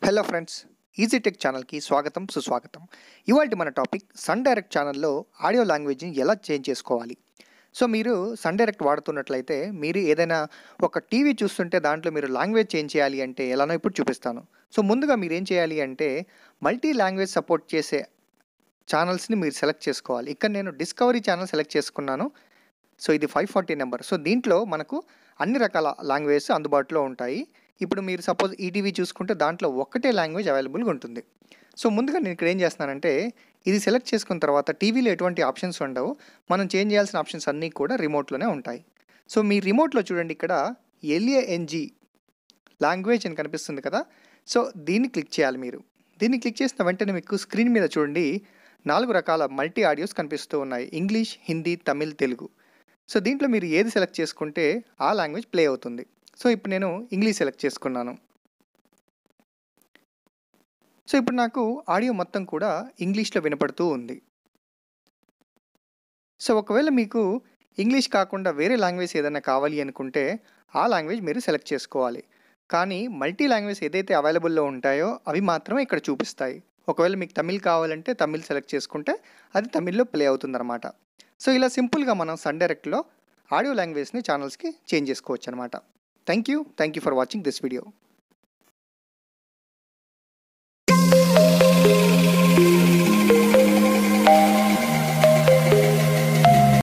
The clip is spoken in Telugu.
హలో ఫ్రెండ్స్ ఈజీ టెక్ ఛానల్కి స్వాగతం సుస్వాగతం ఇవాళ మన టాపిక్ సన్ డైరెక్ట్ ఛానల్లో ఆడియో లాంగ్వేజ్ని ఎలా చేంజ్ చేసుకోవాలి సో మీరు సన్ డైరెక్ట్ వాడుతున్నట్లయితే మీరు ఏదైనా ఒక టీవీ చూస్తుంటే దాంట్లో మీరు లాంగ్వేజ్ చేంజ్ చేయాలి అంటే ఎలానో ఇప్పుడు చూపిస్తాను సో ముందుగా మీరు ఏం చేయాలి అంటే మల్టీ లాంగ్వేజ్ సపోర్ట్ చేసే ఛానల్స్ని మీరు సెలెక్ట్ చేసుకోవాలి ఇక్కడ నేను డిస్కవరీ ఛానల్ సెలెక్ట్ చేసుకున్నాను సో ఇది ఫైవ్ ఫార్టీ నెంబర్ సో దీంట్లో మనకు అన్ని రకాల లాంగ్వేజెస్ అందుబాటులో ఉంటాయి ఇప్పుడు మీరు సపోజ్ ఈటీవీ చూసుకుంటే దాంట్లో ఒక్కటే లాంగ్వేజ్ అవైలబుల్గా ఉంటుంది సో ముందుగా నేను ఇక్కడ ఏం చేస్తున్నానంటే ఇది సెలెక్ట్ చేసుకున్న తర్వాత టీవీలో ఎటువంటి ఆప్షన్స్ ఉండవు మనం చేంజ్ చేయాల్సిన ఆప్షన్స్ అన్నీ కూడా రిమోట్లోనే ఉంటాయి సో మీ రిమోట్లో చూడండి ఇక్కడ ఎల్ఏఎన్జి లాంగ్వేజ్ అని కనిపిస్తుంది కదా సో దీన్ని క్లిక్ చేయాలి మీరు దీన్ని క్లిక్ చేసిన వెంటనే మీకు స్క్రీన్ మీద చూడండి నాలుగు రకాల మల్టీ ఆడియోస్ కనిపిస్తూ ఉన్నాయి ఇంగ్లీష్ హిందీ తమిళ్ తెలుగు సో దీంట్లో మీరు ఏది సెలెక్ట్ చేసుకుంటే ఆ లాంగ్వేజ్ ప్లే అవుతుంది సో ఇప్పుడు నేను ఇంగ్లీష్ సెలెక్ట్ చేసుకున్నాను సో ఇప్పుడు నాకు ఆడియో మొత్తం కూడా ఇంగ్లీష్లో వినపడుతూ ఉంది సో ఒకవేళ మీకు ఇంగ్లీష్ కాకుండా వేరే లాంగ్వేజ్ ఏదైనా కావాలి అనుకుంటే ఆ లాంగ్వేజ్ మీరు సెలెక్ట్ చేసుకోవాలి కానీ మల్టీ లాంగ్వేజ్ ఏదైతే అవైలబుల్లో ఉంటాయో అవి మాత్రమే ఇక్కడ చూపిస్తాయి ఒకవేళ మీకు తమిళ్ కావాలంటే తమిళ్ సెలెక్ట్ చేసుకుంటే అది తమిళ్లో ప్లే అవుతుందన్నమాట సో ఇలా సింపుల్గా మనం సన్ డైరెక్ట్లో ఆడియో లాంగ్వేజ్ని ఛానల్స్కి చేంజ్ చేసుకోవచ్చు అనమాట thank you thank you for watching this video